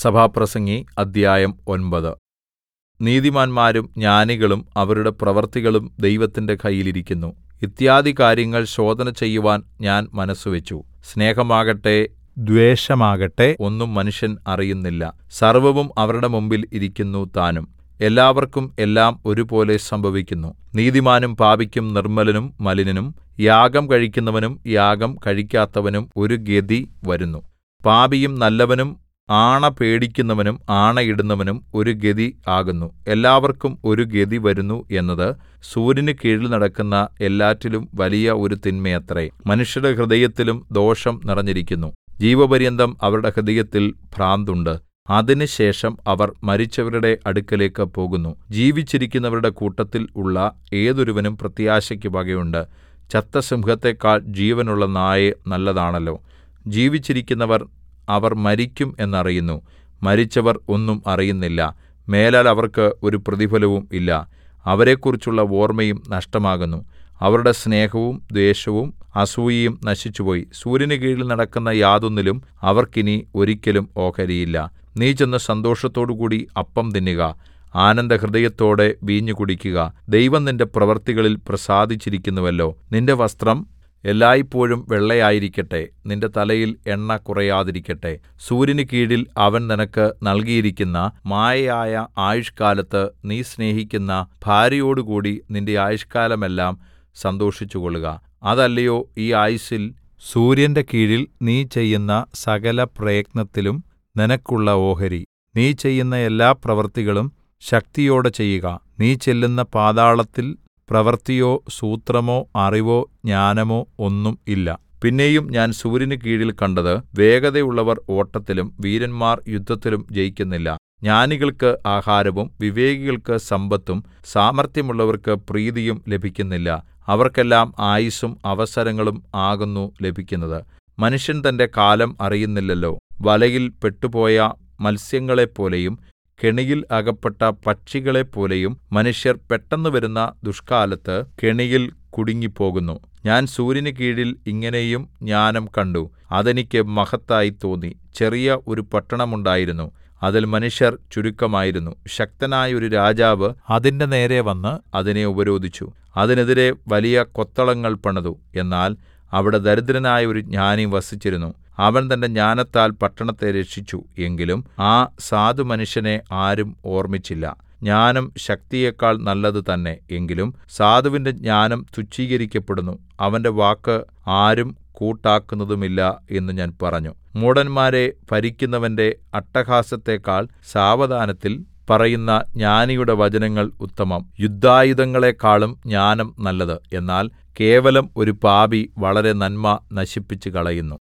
സഭാപ്രസംഗി അദ്ധ്യായം ഒൻപത് നീതിമാന്മാരും ജ്ഞാനികളും അവരുടെ പ്രവൃത്തികളും ദൈവത്തിന്റെ കയ്യിൽ ഇരിക്കുന്നു ഇത്യാദി കാര്യങ്ങൾ ശോധന ചെയ്യുവാൻ ഞാൻ മനസ്സുവെച്ചു സ്നേഹമാകട്ടെ ദ്വേഷമാകട്ടെ ഒന്നും മനുഷ്യൻ അറിയുന്നില്ല സർവ്വവും അവരുടെ മുമ്പിൽ ഇരിക്കുന്നു താനും എല്ലാവർക്കും എല്ലാം ഒരുപോലെ സംഭവിക്കുന്നു നീതിമാനും പാപിക്കും നിർമ്മലനും മലിനനും യാഗം കഴിക്കുന്നവനും യാഗം കഴിക്കാത്തവനും ഒരു ഗതി വരുന്നു പാപിയും നല്ലവനും ആണ പേടിക്കുന്നവനും ആണയിടുന്നവനും ഒരു ഗതി ആകുന്നു എല്ലാവർക്കും ഒരു ഗതി വരുന്നു എന്നത് സൂര്യന് കീഴിൽ നടക്കുന്ന എല്ലാറ്റിലും വലിയ ഒരു തിന്മയത്രേ മനുഷ്യരുടെ ഹൃദയത്തിലും ദോഷം നിറഞ്ഞിരിക്കുന്നു ജീവപര്യന്തം അവരുടെ ഹൃദയത്തിൽ ഭ്രാന്തുണ്ട് അതിനുശേഷം അവർ മരിച്ചവരുടെ അടുക്കലേക്ക് പോകുന്നു ജീവിച്ചിരിക്കുന്നവരുടെ കൂട്ടത്തിൽ ഉള്ള ഏതൊരുവനും പ്രത്യാശയ്ക്ക് വകയുണ്ട് ചത്ത സിംഹത്തെക്കാൾ ജീവനുള്ള നായ നല്ലതാണല്ലോ ജീവിച്ചിരിക്കുന്നവർ അവർ മരിക്കും എന്നറിയുന്നു മരിച്ചവർ ഒന്നും അറിയുന്നില്ല മേലാൽ അവർക്ക് ഒരു പ്രതിഫലവും ഇല്ല അവരെക്കുറിച്ചുള്ള ഓർമ്മയും നഷ്ടമാകുന്നു അവരുടെ സ്നേഹവും ദ്വേഷവും അസൂയയും നശിച്ചുപോയി സൂര്യന് കീഴിൽ നടക്കുന്ന യാതൊന്നിലും അവർക്കിനി ഒരിക്കലും ഓഹരിയില്ല നീ ചെന്ന് സന്തോഷത്തോടുകൂടി അപ്പം തിന്നുക ആനന്ദഹൃദയത്തോടെ വീഞ്ഞു കുടിക്കുക ദൈവം നിന്റെ പ്രവൃത്തികളിൽ പ്രസാദിച്ചിരിക്കുന്നുവല്ലോ നിന്റെ വസ്ത്രം എല്ലായ്പോഴും വെള്ളയായിരിക്കട്ടെ നിന്റെ തലയിൽ എണ്ണ കുറയാതിരിക്കട്ടെ സൂര്യന് കീഴിൽ അവൻ നിനക്ക് നൽകിയിരിക്കുന്ന മായയായ ആയുഷ്കാലത്ത് നീ സ്നേഹിക്കുന്ന ഭാര്യയോടുകൂടി നിന്റെ ആയുഷ്കാലമെല്ലാം സന്തോഷിച്ചുകൊള്ളുക അതല്ലയോ ഈ ആയുസ്സിൽ സൂര്യന്റെ കീഴിൽ നീ ചെയ്യുന്ന സകല പ്രയത്നത്തിലും നിനക്കുള്ള ഓഹരി നീ ചെയ്യുന്ന എല്ലാ പ്രവൃത്തികളും ശക്തിയോടെ ചെയ്യുക നീ ചെല്ലുന്ന പാതാളത്തിൽ പ്രവൃത്തിയോ സൂത്രമോ അറിവോ ജ്ഞാനമോ ഒന്നും ഇല്ല പിന്നെയും ഞാൻ സൂര്യന് കീഴിൽ കണ്ടത് വേഗതയുള്ളവർ ഓട്ടത്തിലും വീരന്മാർ യുദ്ധത്തിലും ജയിക്കുന്നില്ല ജ്ഞാനികൾക്ക് ആഹാരവും വിവേകികൾക്ക് സമ്പത്തും സാമർത്ഥ്യമുള്ളവർക്ക് പ്രീതിയും ലഭിക്കുന്നില്ല അവർക്കെല്ലാം ആയുസ്സും അവസരങ്ങളും ആകുന്നു ലഭിക്കുന്നത് മനുഷ്യൻ തന്റെ കാലം അറിയുന്നില്ലല്ലോ വലയിൽ പെട്ടുപോയ മത്സ്യങ്ങളെപ്പോലെയും കെണിയിൽ അകപ്പെട്ട പക്ഷികളെപ്പോലെയും മനുഷ്യർ പെട്ടെന്ന് വരുന്ന ദുഷ്കാലത്ത് കെണിയിൽ കുടുങ്ങിപ്പോകുന്നു ഞാൻ സൂര്യന് കീഴിൽ ഇങ്ങനെയും ജ്ഞാനം കണ്ടു അതെനിക്ക് മഹത്തായി തോന്നി ചെറിയ ഒരു പട്ടണമുണ്ടായിരുന്നു അതിൽ മനുഷ്യർ ചുരുക്കമായിരുന്നു ശക്തനായ ഒരു രാജാവ് അതിന്റെ നേരെ വന്ന് അതിനെ ഉപരോധിച്ചു അതിനെതിരെ വലിയ കൊത്തളങ്ങൾ പണിതു എന്നാൽ അവിടെ ദരിദ്രനായ ഒരു ജ്ഞാനി വസിച്ചിരുന്നു അവൻ തന്റെ ജ്ഞാനത്താൽ പട്ടണത്തെ രക്ഷിച്ചു എങ്കിലും ആ സാധുമനുഷ്യനെ ആരും ഓർമ്മിച്ചില്ല ജ്ഞാനം ശക്തിയേക്കാൾ നല്ലത് തന്നെ എങ്കിലും സാധുവിന്റെ ജ്ഞാനം തുച്ഛീകരിക്കപ്പെടുന്നു അവന്റെ വാക്ക് ആരും കൂട്ടാക്കുന്നതുമില്ല എന്ന് ഞാൻ പറഞ്ഞു മൂഢന്മാരെ ഭരിക്കുന്നവന്റെ അട്ടഹാസത്തെക്കാൾ സാവധാനത്തിൽ പറയുന്ന ജ്ഞാനിയുടെ വചനങ്ങൾ ഉത്തമം യുദ്ധായുധങ്ങളെക്കാളും ജ്ഞാനം നല്ലത് എന്നാൽ കേവലം ഒരു പാപി വളരെ നന്മ നശിപ്പിച്ചുകളയുന്നു